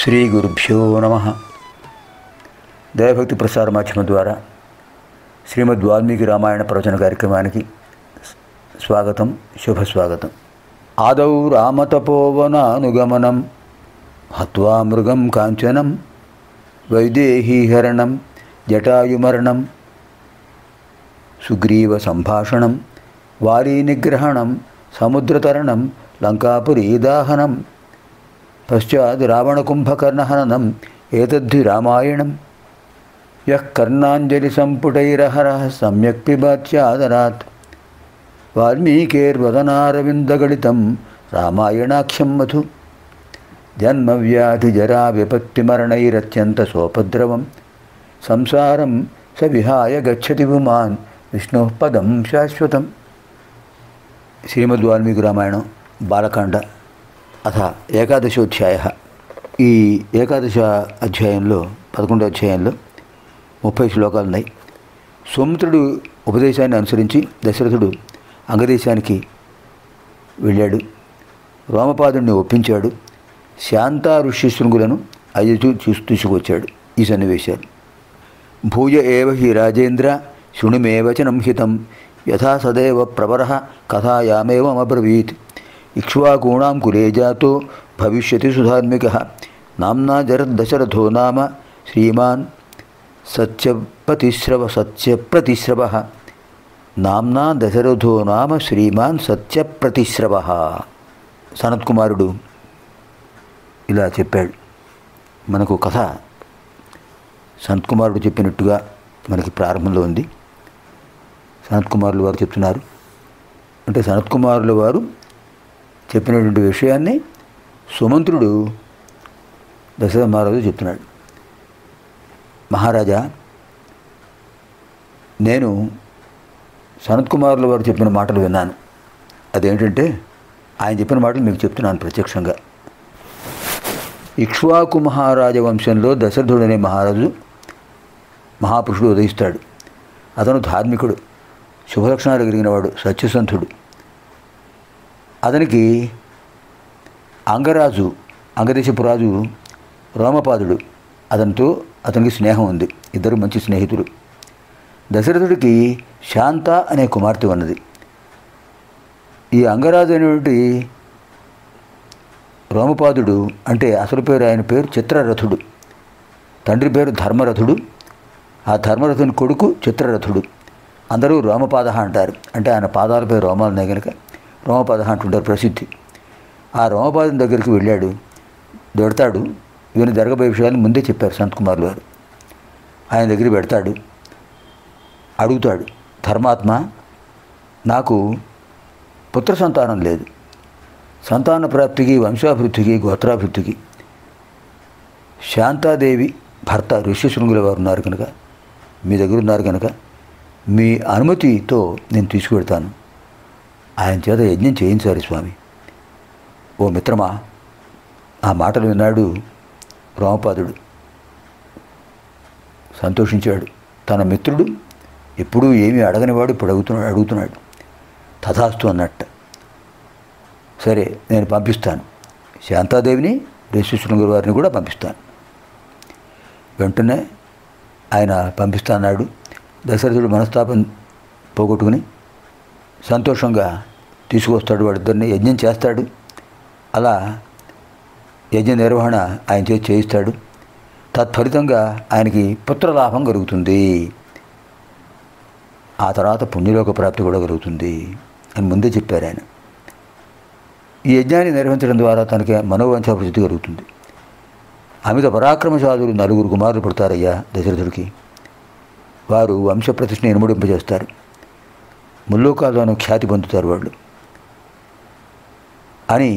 శ్రీ గురుభ్యో నమ దయభక్తి ప్రసార మాధ్యమం ద్వారా శ్రీమద్ వాల్మీకి రామాయణ ప్రవచన కార్యక్రమానికి స్వాగతం శుభ స్వాగతం ఆదౌ రామతపోవనానుగమనం హత్వా మృగం కాంచనం వైదేహీహరణం జటాయుమరణం సుగ్రీవ సంభాషణం వారీ నిగ్రహణం సముద్రతరణం లంకాపురీదాహనం పశ్చాద్ రావణకుంభకర్ణహననం ఏతద్ధి రామాయణం యః కర్ణాంజలి సంపుటైరహరः సమ్యక్ పిబాచ్యాదరాత్ వాల్మీకేర్వదనారవిందగళితం రామాయణాఖ్యం మధు జన్మవ్యాధిజరా విపత్తిమరణైరత్యంత సోపద్రవం సంసారం స విహాయ గచ్చతి పుమాన్ విష్ణు పదం శాశ్వతం శ్రీమద్ వాల్మీకి రామాయణం బాలకాండ అథ ఏకాదశోధ్యాయ ఈ ఏకాదశ అధ్యాయంలో పదకొండో అధ్యాయంలో ముప్పై శ్లోకాలు ఉన్నాయి సోమిత్రుడు ఉపదేశాన్ని అనుసరించి దశరథుడు అంగదేశానికి వెళ్ళాడు రోమపాదుడిని ఒప్పించాడు శాంతా ఋష్యశృంగులను అయ్యచూ చూసి తీసుకొచ్చాడు ఈ సన్నివేశాలు భూయ ఏవ హి రాజేంద్ర శృణుమే వచనం హితం యథా సదైవ ప్రవర కథాయామేవమబ్రవీత్ ఇక్ష్వాకూణాం కులే జాతో భవిష్యతి సుధార్మిక నామ్నా జరద్దశరథో నామ శ్రీమాన్ సత్యపతిశ్రవ సత్యప్రతిశ్రవ నామ్నా దశరథో నామ శ్రీమాన్ సత్యప్రతిశ్రవ సనత్కుమారుడు ఇలా చెప్పాడు మనకు కథ సనత్కుమారుడు చెప్పినట్టుగా మనకి ప్రారంభంలో ఉంది సనత్కుమారులు వారు చెప్తున్నారు అంటే సనత్కుమారుల వారు చెప్పినటువంటి విషయాన్ని సుమంత్రుడు దశరథ మహారాజు చెప్తున్నాడు మహారాజా నేను సనత్కుమారుల వారు చెప్పిన మాటలు విన్నాను అదేంటంటే ఆయన చెప్పిన మాటలు మీకు చెప్తున్నాను ప్రత్యక్షంగా ఇక్ష్వాకు మహారాజ వంశంలో దశరథుడు అనే మహారాజు మహాపురుషుడు ఉదయిస్తాడు అతను ధార్మికుడు శుభలక్షణాలు కలిగినవాడు సత్యసంధుడు అతనికి అంగరాజు అంగదేశపు రాజు రోమపాదుడు అతనితో అతనికి స్నేహం ఉంది ఇద్దరు మంచి స్నేహితులు దశరథుడికి శాంత అనే కుమార్తె ఉన్నది ఈ అంగరాజు అనేటువంటి రోమపాదుడు అంటే అసలు పేరు ఆయన పేరు చిత్రరథుడు తండ్రి పేరు ధర్మరథుడు ఆ ధర్మరథుని కొడుకు చిత్రరథుడు అందరూ రోమపాద అంటారు అంటే ఆయన పాదాలపై రోమాలు ఉన్నాయి కనుక రోమపాద అంటుంటారు ప్రసిద్ధి ఆ రోమపాదం దగ్గరికి వెళ్ళాడు పెడతాడు ఈయన జరగబోయే విషయాన్ని ముందే చెప్పారు సంతకుమారులు వారు ఆయన దగ్గర పెడతాడు అడుగుతాడు ధర్మాత్మ నాకు పుత్ర సంతానం లేదు సంతాన ప్రాప్తికి వంశాభివృద్ధికి గోత్రాభివృద్ధికి శాంతాదేవి భర్త ఋష్యశృంగుల వారు ఉన్నారు కనుక మీ దగ్గర ఉన్నారు కనుక మీ అనుమతితో నేను తీసుకువెడతాను ఆయన చేత యజ్ఞం చేయించాలి స్వామి ఓ మిత్రమా ఆ మాటలు విన్నాడు రోమపాదుడు సంతోషించాడు తన మిత్రుడు ఎప్పుడూ ఏమీ అడగనివాడు ఇప్పుడు అడుగుతున్నాడు అడుగుతున్నాడు తథాస్తు అన్నట్టు సరే నేను పంపిస్తాను శాంతాదేవిని రేశ్వశృంగర్ వారిని కూడా పంపిస్తాను వెంటనే ఆయన పంపిస్తాన్నాడు దశరథుడు మనస్తాపం పోగొట్టుకుని సంతోషంగా తీసుకొస్తాడు వాడిద్దరిని యజ్ఞం చేస్తాడు అలా యజ్ఞ నిర్వహణ ఆయన చేసి చేయిస్తాడు తత్ఫలితంగా ఆయనకి పుత్రలాభం కలుగుతుంది ఆ తర్వాత పుణ్యలోక ప్రాప్తి కూడా కలుగుతుంది అని ముందే చెప్పారు ఆయన ఈ యజ్ఞాన్ని నిర్వహించడం ద్వారా తనకి మనోవంశాభివృద్ధి కలుగుతుంది అమిత పరాక్రమశాలులు నలుగురు కుమారులు పుడతారయ్యా దశరథుడికి వారు వంశప్రతిష్ఠ ఇనుముడింపజేస్తారు ముల్లోకాల్లోనూ ఖ్యాతి పొందుతారు వాళ్ళు అని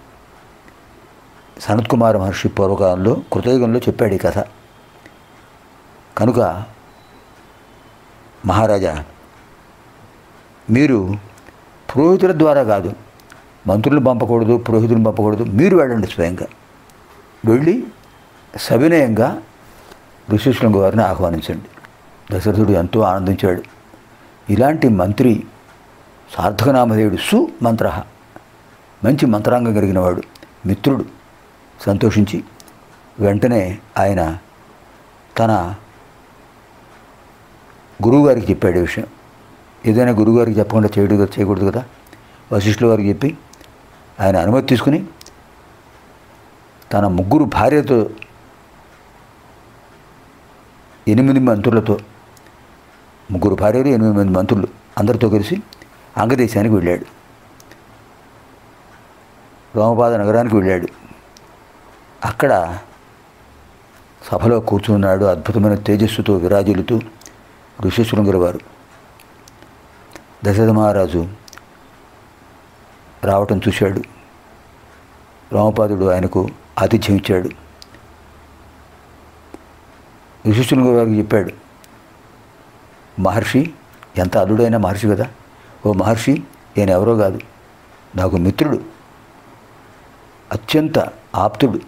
సనత్కుమార మహర్షి పూర్వకాలంలో కృతయుగంలో చెప్పాడు ఈ కథ కనుక మహారాజా మీరు పురోహితుల ద్వారా కాదు మంత్రులు పంపకూడదు పురోహితులను పంపకూడదు మీరు వెళ్ళండి స్వయంగా వెళ్ళి సవినయంగా ఋషిశృంగ వారిని ఆహ్వానించండి దశరథుడు ఎంతో ఆనందించాడు ఇలాంటి మంత్రి సార్థకనామధేయుడు సుమంత్ర మంచి మంత్రాంగం కలిగినవాడు మిత్రుడు సంతోషించి వెంటనే ఆయన తన గురువుగారికి చెప్పాడు ఈ విషయం ఏదైనా గురువుగారికి చెప్పకుండా చేయడు కదా చేయకూడదు కదా వశిష్ఠుల వారికి చెప్పి ఆయన అనుమతి తీసుకుని తన ముగ్గురు భార్యతో ఎనిమిది మంత్రులతో ముగ్గురు భార్యలు ఎనిమిది మంది మంత్రులు అందరితో కలిసి అంగదేశానికి వెళ్ళాడు రోమపాద నగరానికి వెళ్ళాడు అక్కడ సభలో కూర్చున్నాడు అద్భుతమైన తేజస్సుతో విరాజిల్లుతూ ఋషిశృంగుల వారు దశరథ మహారాజు రావటం చూశాడు రామపాదుడు ఆయనకు ఆతిథ్యం ఇచ్చాడు ఋషిశృంగుల వారికి చెప్పాడు మహర్షి ఎంత అల్లుడైన మహర్షి కదా ఓ మహర్షి నేను ఎవరో కాదు నాకు మిత్రుడు అత్యంత ఆప్తుడు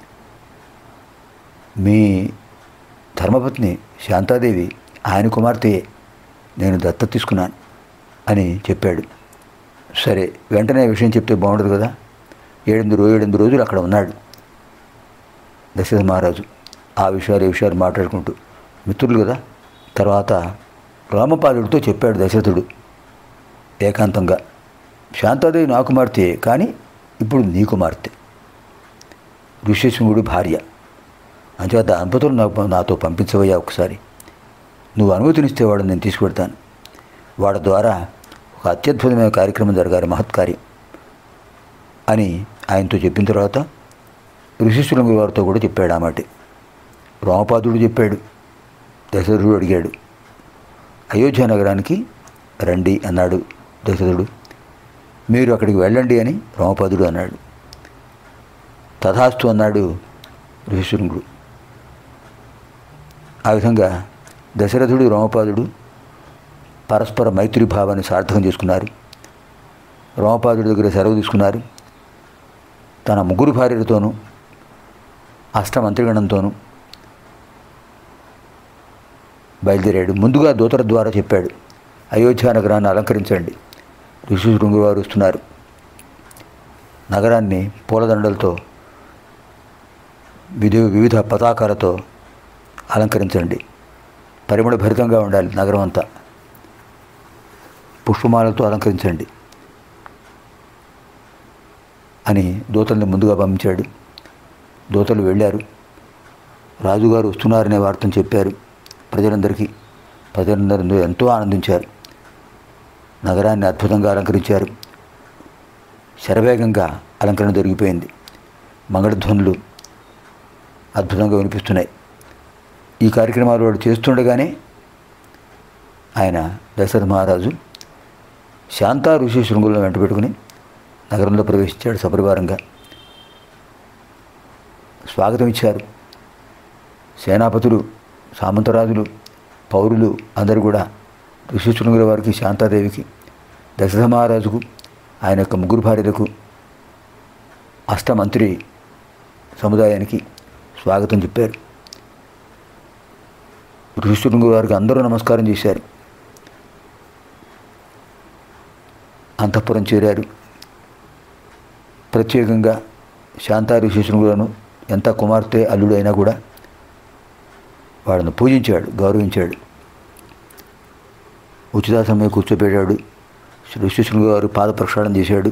మీ ధర్మపత్ని శాంతాదేవి ఆయన కుమార్తెయే నేను దత్త తీసుకున్నాను అని చెప్పాడు సరే వెంటనే ఈ విషయం చెప్తే బాగుండదు కదా ఏడెనిమిది రో ఏడెనిమిది రోజులు అక్కడ ఉన్నాడు దశరథ మహారాజు ఆ విషయాలు ఈ విషయాలు మాట్లాడుకుంటూ మిత్రులు కదా తర్వాత రామపాలుడితో చెప్పాడు దశరథుడు ఏకాంతంగా శాంతాదేవి నా కుమార్తె కానీ ఇప్పుడు నీ కుమార్తె ఋష్యశృంగుడి భార్య అంచేత దంపతులు నాకు నాతో పంపించవయ్యా ఒకసారి నువ్వు అనుమతినిస్తే వాడు నేను తీసుకువెడతాను వాడి ద్వారా ఒక అత్యద్భుతమైన కార్యక్రమం జరగాలి మహత్కార్యం అని ఆయనతో చెప్పిన తర్వాత ఋషిశృంగు వారితో కూడా చెప్పాడు ఆ మాట రామపాదుడు చెప్పాడు దశరథుడు అడిగాడు అయోధ్య నగరానికి రండి అన్నాడు దశరథుడు మీరు అక్కడికి వెళ్ళండి అని రామపాదుడు అన్నాడు తథాస్తు అన్నాడు ఋషిశృంగుడు ఆ విధంగా దశరథుడు రామపాదుడు పరస్పర మైత్రి భావాన్ని సార్థకం చేసుకున్నారు రామపాదుడి దగ్గర సెలవు తీసుకున్నారు తన ముగ్గురు భార్యలతోనూ అష్టమంత్రిగణంతోనూ బయలుదేరాడు ముందుగా దూతల ద్వారా చెప్పాడు అయోధ్య నగరాన్ని అలంకరించండి ఋషిశృంగు వారు వస్తున్నారు నగరాన్ని పూలదండలతో విధి వివిధ పతాకాలతో అలంకరించండి పరిమళ భరితంగా ఉండాలి నగరం అంతా పుష్పమాలతో అలంకరించండి అని దూతల్ని ముందుగా పంపించాడు దూతలు వెళ్ళారు రాజుగారు వస్తున్నారనే వార్తను చెప్పారు ప్రజలందరికీ ప్రజలందరూ ఎంతో ఆనందించారు నగరాన్ని అద్భుతంగా అలంకరించారు శరవేగంగా అలంకరణ జరిగిపోయింది మంగళధ్వనులు అద్భుతంగా వినిపిస్తున్నాయి ఈ కార్యక్రమాలు వాడు చేస్తుండగానే ఆయన దశరథ మహారాజు శాంతా ఋషి శృంగులను వెంట పెట్టుకుని నగరంలో ప్రవేశించాడు సపరివారంగా స్వాగతం ఇచ్చారు సేనాపతులు సామంతరాజులు పౌరులు అందరూ కూడా ఋషిశృంగుల వారికి శాంతాదేవికి దశరథ మహారాజుకు ఆయన యొక్క ముగ్గురు భార్యలకు అష్టమంత్రి సముదాయానికి స్వాగతం చెప్పారు ఋషిశృంగుల వారికి అందరూ నమస్కారం చేశారు అంతఃపురం చేరారు ప్రత్యేకంగా శాంతా ఋషిశృంగులను ఎంత కుమార్తె అల్లుడు అయినా కూడా వాళ్ళను పూజించాడు గౌరవించాడు ఉచితాసమయం కూర్చోబెట్టాడు ఋషిశృంగ గారు పాద ప్రక్షాళన చేశాడు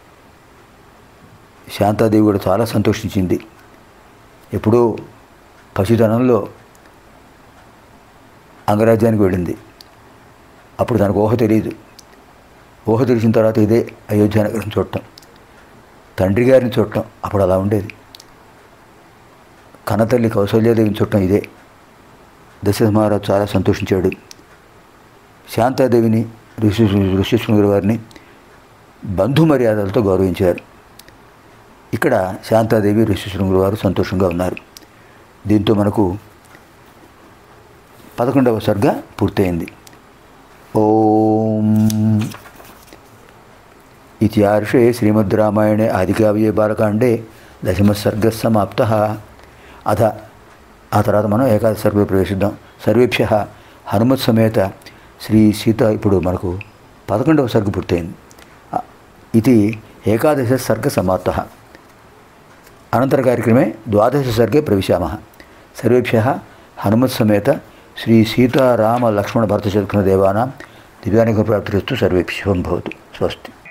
శాంతాదేవి కూడా చాలా సంతోషించింది ఎప్పుడో పసితనంలో అంగరాజ్యానికి వెళ్ళింది అప్పుడు తనకు ఊహ తెలియదు ఊహ తెలిసిన తర్వాత ఇదే అయోధ్య నగరం చూడటం తండ్రి గారిని చూడటం అప్పుడు అలా ఉండేది కన్నతల్లి కౌశల్యాదేవిని చూడటం ఇదే దశరథ మహారాజు చాలా సంతోషించాడు శాంతాదేవిని ఋషి ఋషిశృంగుల వారిని బంధు మర్యాదలతో గౌరవించారు ఇక్కడ శాంతాదేవి ఋషిశృంగుల వారు సంతోషంగా ఉన్నారు దీంతో మనకు పదకొండవ సర్గ పూర్తయింది ఓం ఇత్యార్షే శ్రీమద్ రామాయణే ఆదికావ్యే బాలకాండే దశమసర్గ సమాప్త అథ ఆ తర్వాత మనం ఏకాదశ సర్గలో ప్రవేశిద్దాం సర్వేభ్య హనుమత్ సమేత శ్రీ సీత ఇప్పుడు మనకు పదకొండవ సర్గ పూర్తయింది ఇది ఏకాదశ సర్గ సమాప్త అనంతర కార్యక్రమే ద్వాదశ సర్గే ప్రవిశామः సర్వేభ్యः హనుమత్సమేత శ్రీ సీతారామ లక్ష్మణ భరత శత్రుఘ్న దేవానాం దివ్యానుగ్రహ ప్రాప్తిరస్తు సర్వేభ్యం భవతు స్వస్తి